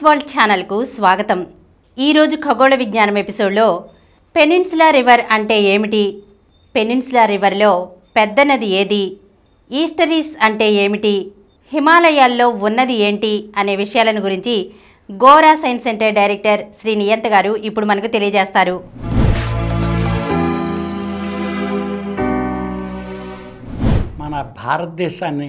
World ఛానల్కు స్వాగతం ఈరోజు ఖగోళ విజ్ఞానం ఎపిసోడ్లో పెనిన్సులా రివర్ అంటే ఏమిటి పెనిన్సులా రివర్లో పెద్ద నది ఏది ఈస్టరీస్ అంటే ఏమిటి హిమాలయాల్లో ఉన్నది ఏంటి అనే విషయాలను గురించి Gora science centre director Shri Niyantha గారు ఇప్పుడు మనకు తెలియజేస్తారు మన భారతదేశాన్ని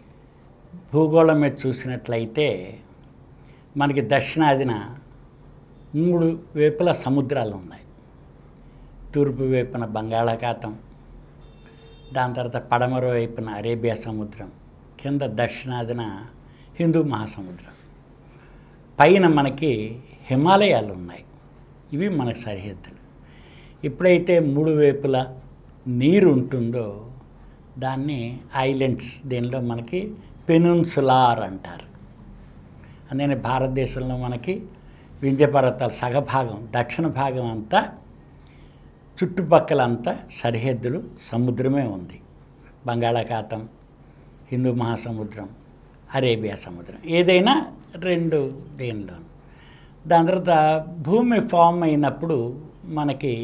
భూగోళం మీద చూసినట్లయితే మనకి దక్షిణాదిన మూడు వైపుల సముద్రాలు ఉన్నాయి తూర్పు వైపున బంగాళాఖాతం దాని తర్వాత పడమర వైపున అరేబియా సముద్రం కింద దక్షిణాదిన హిందూ మహాసముద్రం పైన మనకి హిమాలయాలు ఉన్నాయి ఇవి మనకు సరిహద్దులు ఎప్పుడైతే మూడు వైపుల నీరు ఉంటుందో దాన్ని ఐలాండ్స్ దీనిలో మనకి పెనున్సులార్ అంటారు అందుకని భారతదేశంలో మనకి వింధ్య పర్వతాల సగభాగం దక్షిణ భాగం అంతా చుట్టుపక్కల అంతా సరిహద్దులు సముద్రమే ఉంది బంగాళాఖాతం హిందూ మహాసముద్రం అరేబియా సముద్రం ఏదైనా రెండు దేనిలో దాని తర్వాత భూమి ఫామ్ అయినప్పుడు మనకి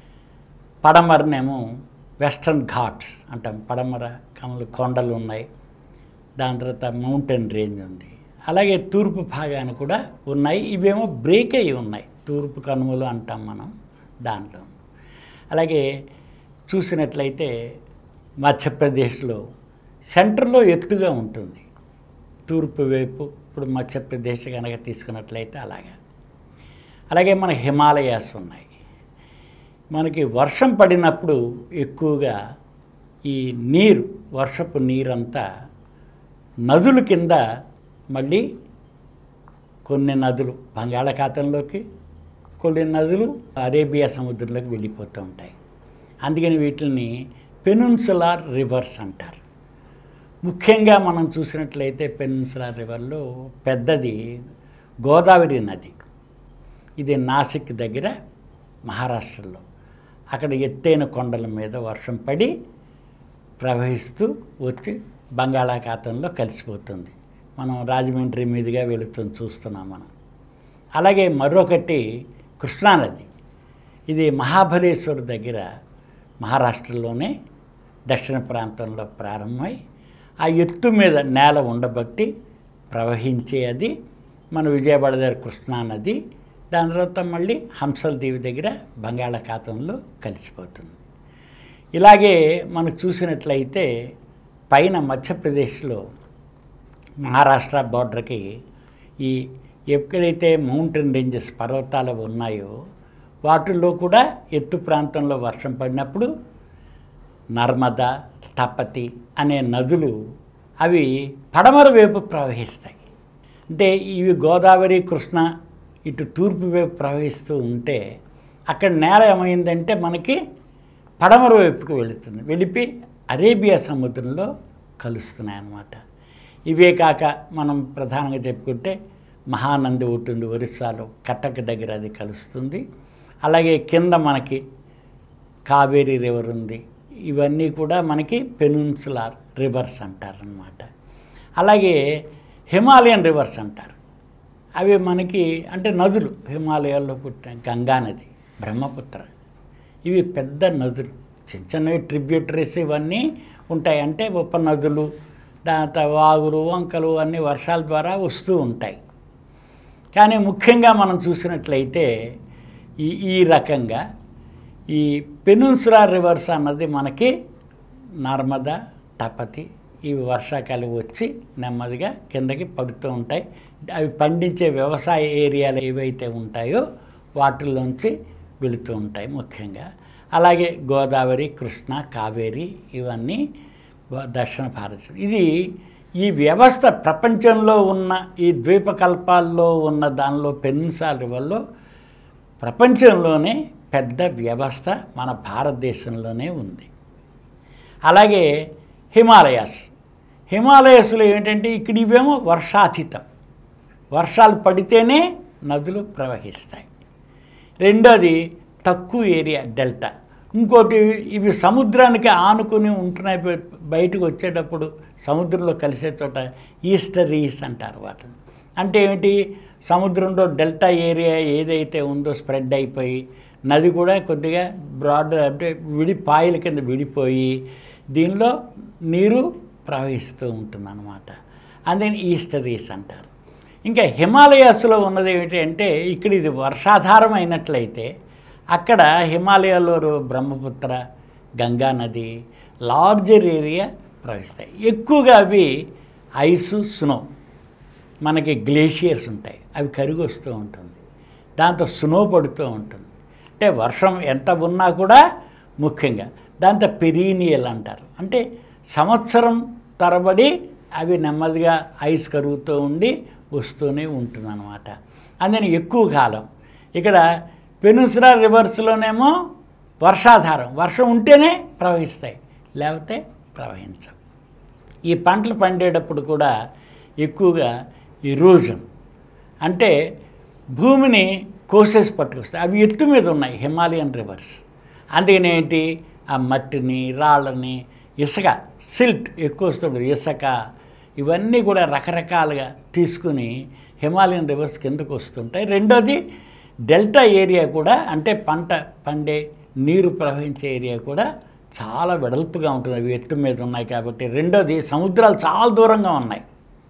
పడమరనేమో వెస్ట్రన్ ఘాట్స్ అంటాం పడమర కమలు కొండలు ఉన్నాయి దాని తర్వాత మౌంటైన్ రేంజ్ ఉంది అలాగే తూర్పు భాగాన్ని కూడా ఉన్నాయి ఇవేమో బ్రేక్ అయి ఉన్నాయి తూర్పు కనుమలు అంటాం మనం దానిలో అలాగే చూసినట్లయితే మధ్యప్రదేశ్లో సెంటర్లో ఎత్తుగా ఉంటుంది తూర్పు వైపు ఇప్పుడు మధ్యప్రదేశ్ కనుక తీసుకున్నట్లయితే అలాగా అలాగే మన హిమాలయాస్ ఉన్నాయి మనకి వర్షం పడినప్పుడు ఎక్కువగా ఈ నీరు వర్షపు నీరంతా నదుల కింద మళ్ళీ కొన్ని నదులు బంగాళాఖాతంలోకి కొన్ని నదులు అరేబియా సముద్రంలోకి వెళ్ళిపోతూ ఉంటాయి అందుకని వీటిని పెనున్సులార్ రివర్స్ అంటారు ముఖ్యంగా మనం చూసినట్లయితే పెనున్సులార్ రివర్లో పెద్దది గోదావరి నది ఇది నాసిక్ దగ్గర మహారాష్ట్రలో అక్కడ ఎత్తైన కొండల మీద వర్షం పడి ప్రవహిస్తూ వచ్చి బంగాళాఖాతంలో కలిసిపోతుంది మనం రాజమండ్రి మీదుగా వెళుతుంది చూస్తున్నాం మనం అలాగే మరొకటి కృష్ణానది ఇది మహాబలేశ్వర్ దగ్గర మహారాష్ట్రలోనే దక్షిణ ప్రాంతంలో ప్రారంభమై ఆ ఎత్తు మీద నేల ఉండబట్టి ప్రవహించే అది మన విజయవాడ దగ్గర కృష్ణానది దాని తర్వాత మళ్ళీ హంసల దీవి దగ్గర బంగాళాఖాతంలో కలిసిపోతుంది ఇలాగే మనకు చూసినట్లయితే పైన మధ్యప్రదేశ్లో మహారాష్ట్ర బార్డర్కి ఈ ఎక్కడైతే మౌంటైన్ రేంజెస్ పర్వతాలు ఉన్నాయో వాటిల్లో కూడా ఎత్తు ప్రాంతంలో వర్షం పడినప్పుడు నర్మద తపతి అనే నదులు అవి పడమర వైపు ప్రవహిస్తాయి అంటే ఇవి గోదావరి కృష్ణ ఇటు తూర్పు వైపు ప్రవహిస్తూ ఉంటే అక్కడ నేల ఏమైందంటే మనకి పడమర వైపుకు వెళుతుంది వెళ్ళిపోయి అరేబియా సముద్రంలో కలుస్తున్నాయి అన్నమాట ఇవే కాక మనం ప్రధానంగా చెప్పుకుంటే మహానంది ఉంటుంది ఒరిస్సాలో కట్టక దగ్గర అది కలుస్తుంది అలాగే కింద మనకి కావేరీ రివర్ ఉంది ఇవన్నీ కూడా మనకి పెనున్సులార్ రివర్స్ అంటారనమాట అలాగే హిమాలయన్ రివర్స్ అంటారు అవి మనకి అంటే నదులు హిమాలయాల్లో పుట్టిన గంగా నది బ్రహ్మపుత్ర ఇవి పెద్ద నదులు చిన్న చిన్నవి ట్రిబ్యూటరీస్ ఇవన్నీ ఉంటాయి అంటే ఉపనదులు దాని వాగులు వంకలు అన్నీ వర్షాల ద్వారా వస్తూ ఉంటాయి కానీ ముఖ్యంగా మనం చూసినట్లయితే ఈ ఈ రకంగా ఈ పెనున్సులా రివర్స్ అన్నది మనకి నర్మదా తపతి ఇవి వర్షాకాలం వచ్చి నెమ్మదిగా కిందకి పడుతూ ఉంటాయి అవి పండించే వ్యవసాయ ఏరియాలు ఏవైతే ఉంటాయో వాటిల్లోంచి వెళుతూ ఉంటాయి ముఖ్యంగా అలాగే గోదావరి కృష్ణ కావేరి ఇవన్నీ దక్షిణ భారత ఇది ఈ వ్యవస్థ ప్రపంచంలో ఉన్న ఈ ద్వీపకల్పాల్లో ఉన్న దానిలో పెన్సాల రివర్లో ప్రపంచంలోనే పెద్ద వ్యవస్థ మన భారతదేశంలోనే ఉంది అలాగే హిమాలయాస్ హిమాలయస్లో ఏంటంటే ఇక్కడ ఇవేమో వర్షాతీతం వర్షాలు పడితేనే నదులు ప్రవహిస్తాయి రెండోది తక్కువ ఏరియా డెల్టా ఇంకోటి ఇవి సముద్రానికి ఆనుకుని ఉంటున్నాయి బయటకు వచ్చేటప్పుడు సముద్రంలో కలిసే చోట ఈస్టరీస్ అంటారు వాటిని అంటే ఏమిటి సముద్రంలో డెల్టా ఏరియా ఏదైతే ఉందో స్ప్రెడ్ అయిపోయి నది కూడా కొద్దిగా బ్రాడ్ అంటే విడి పాయల కింద విడిపోయి దీనిలో నీరు ప్రవహిస్తూ ఉంటుందన్నమాట అందుకని ఈస్టరీస్ అంటారు ఇంకా హిమాలయాస్లో ఉన్నది ఏమిటి అంటే ఇక్కడ ఇది వర్షాధారం అయినట్లయితే అక్కడ హిమాలయాల్లో రో- బ్రహ్మపుత్ర గంగా నది లార్జర్ ఏరియా ప్రవహిస్తాయి ఎక్కువగా అవి ఐసు స్నో మనకి గ్లేషియర్స్ ఉంటాయి అవి కరిగి వస్తూ ఉంటుంది దాంతో స్నో పడుతూ ఉంటుంది అంటే వర్షం ఎంత ఉన్నా కూడా ముఖ్యంగా దాంతో పెరీనియల్ అంటారు అంటే సంవత్సరం తరబడి అవి నెమ్మదిగా ఐస్ కరుగుతూ ఉండి వస్తూనే ఉంటుందన్నమాట అందుకని ఎక్కువ కాలం ఇక్కడ పెనుసురా రివర్స్లోనేమో వర్షాధారం వర్షం ఉంటేనే ప్రవహిస్తాయి లేకపోతే ప్రవహించవు ఈ పంటలు పండేటప్పుడు కూడా ఎక్కువగా ఇరోజన్ అంటే భూమిని కోసేసి పట్టుకొస్తాయి అవి ఎత్తు మీద ఉన్నాయి హిమాలయన్ రివర్స్ అందుకని ఏంటి ఆ మట్టిని రాళ్ళని ఇసుక సిల్ట్ ఎక్కువ వస్తుంది ఇసుక ఇవన్నీ కూడా రకరకాలుగా తీసుకుని హిమాలయన్ రివర్స్ కిందకు వస్తుంటాయి రెండోది డెల్టా ఏరియా కూడా అంటే పంట పండే నీరు ప్రవహించే ఏరియా కూడా చాలా వెడల్పుగా ఉంటుంది అవి ఎత్తు మీద ఉన్నాయి కాబట్టి రెండోది సముద్రాలు చాలా దూరంగా ఉన్నాయి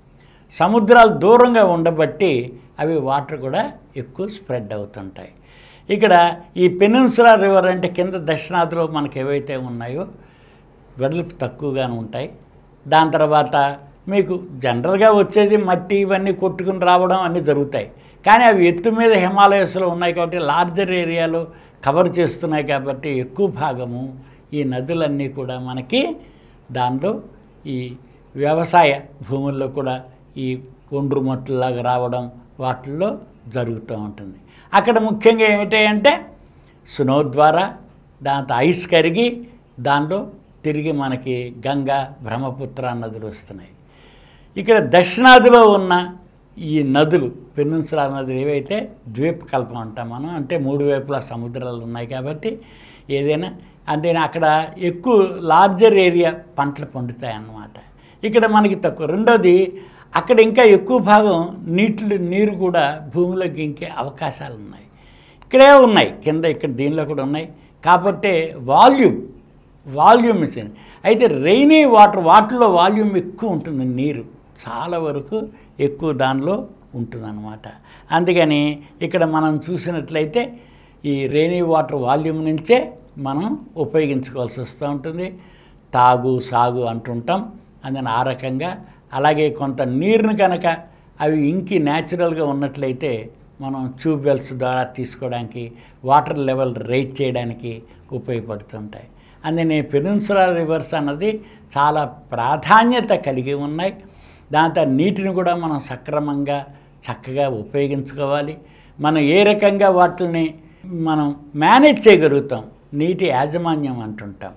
సముద్రాలు దూరంగా ఉండబట్టి అవి వాటర్ కూడా ఎక్కువ స్ప్రెడ్ అవుతుంటాయి ఇక్కడ ఈ పెనిన్సులా రివర్ అంటే కింద దక్షిణాదిలో మనకి ఏవైతే ఉన్నాయో వెడల్పు తక్కువగానే ఉంటాయి దాని తర్వాత మీకు జనరల్గా వచ్చేది మట్టి ఇవన్నీ కొట్టుకుని రావడం అన్నీ జరుగుతాయి కానీ అవి ఎత్తు మీద హిమాలయస్లో ఉన్నాయి కాబట్టి లార్జర్ ఏరియాలో కవర్ చేస్తున్నాయి కాబట్టి ఎక్కువ భాగము ఈ నదులన్నీ కూడా మనకి దానిలో ఈ వ్యవసాయ భూముల్లో కూడా ఈ ఒండ్రు మట్టులాగా రావడం వాటిల్లో జరుగుతూ ఉంటుంది అక్కడ ముఖ్యంగా ఏమిటాయంటే స్నో ద్వారా దాంతో ఐస్ కరిగి దానిలో తిరిగి మనకి గంగా బ్రహ్మపుత్ర నదులు వస్తున్నాయి ఇక్కడ దక్షిణాదిలో ఉన్న ఈ నదులు పెనున్సులా నదులు ఏవైతే ద్వీపకల్పం అంటాం మనం అంటే మూడు వైపులా సముద్రాలు ఉన్నాయి కాబట్టి ఏదైనా అంతేనా అక్కడ ఎక్కువ లార్జర్ ఏరియా పంటలు పండుతాయి అన్నమాట ఇక్కడ మనకి తక్కువ రెండోది అక్కడ ఇంకా ఎక్కువ భాగం నీటిలో నీరు కూడా భూమిలోకి ఇంకే అవకాశాలు ఉన్నాయి ఇక్కడే ఉన్నాయి కింద ఇక్కడ దీనిలో కూడా ఉన్నాయి కాబట్టి వాల్యూమ్ వాల్యూమ్ ఇచ్చింది అయితే రెయినీ వాటర్ వాటర్లో వాల్యూమ్ ఎక్కువ ఉంటుంది నీరు చాలా వరకు ఎక్కువ దానిలో ఉంటుందన్నమాట అందుకని ఇక్కడ మనం చూసినట్లయితే ఈ రెయినీ వాటర్ వాల్యూమ్ నుంచే మనం ఉపయోగించుకోవాల్సి వస్తూ ఉంటుంది తాగు సాగు అంటుంటాం అందుకని ఆ రకంగా అలాగే కొంత నీరుని కనుక అవి ఇంకి న్యాచురల్గా ఉన్నట్లయితే మనం ట్యూబ్వెల్స్ ద్వారా తీసుకోవడానికి వాటర్ లెవెల్ రైట్ చేయడానికి ఉపయోగపడుతుంటాయి అందుకని పెనున్సులా రివర్స్ అన్నది చాలా ప్రాధాన్యత కలిగి ఉన్నాయి దాంతో నీటిని కూడా మనం సక్రమంగా చక్కగా ఉపయోగించుకోవాలి మనం ఏ రకంగా వాటిని మనం మేనేజ్ చేయగలుగుతాం నీటి యాజమాన్యం అంటుంటాం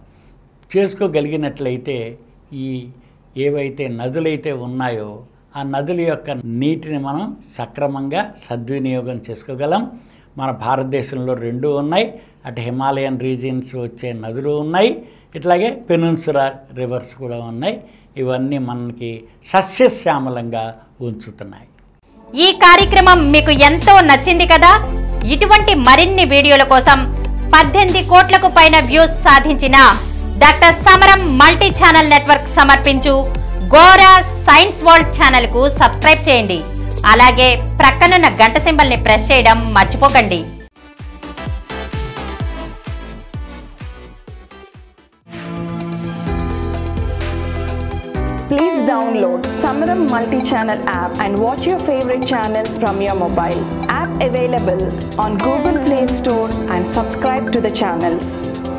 చేసుకోగలిగినట్లయితే ఈ ఏవైతే నదులైతే ఉన్నాయో ఆ నదుల యొక్క నీటిని మనం సక్రమంగా సద్వినియోగం చేసుకోగలం మన భారతదేశంలో రెండు ఉన్నాయి అటు హిమాలయన్ రీజియన్స్ వచ్చే నదులు ఉన్నాయి ఇట్లాగే పెనున్సురా రివర్స్ కూడా ఉన్నాయి ఇవన్నీ మనకి సస్యశ్యామలంగా ఉంచుతున్నాయి ఈ కార్యక్రమం మీకు ఎంతో నచ్చింది కదా ఇటువంటి మరిన్ని వీడియోల కోసం పద్దెనిమిది కోట్లకు పైన వ్యూస్ సాధించిన డాక్టర్ సమరం మల్టీ ఛానల్ నెట్వర్క్ సమర్పించు గోరా సైన్స్ వరల్డ్ ఛానల్ కు సబ్స్క్రైబ్ చేయండి అలాగే ప్రక్కనున్న గంట సింబల్ ని ప్రెస్ చేయడం మర్చిపోకండి Please download Samaram multi-channel app and watch your favorite channels from your mobile. App available on Google Play Store and subscribe to the channels.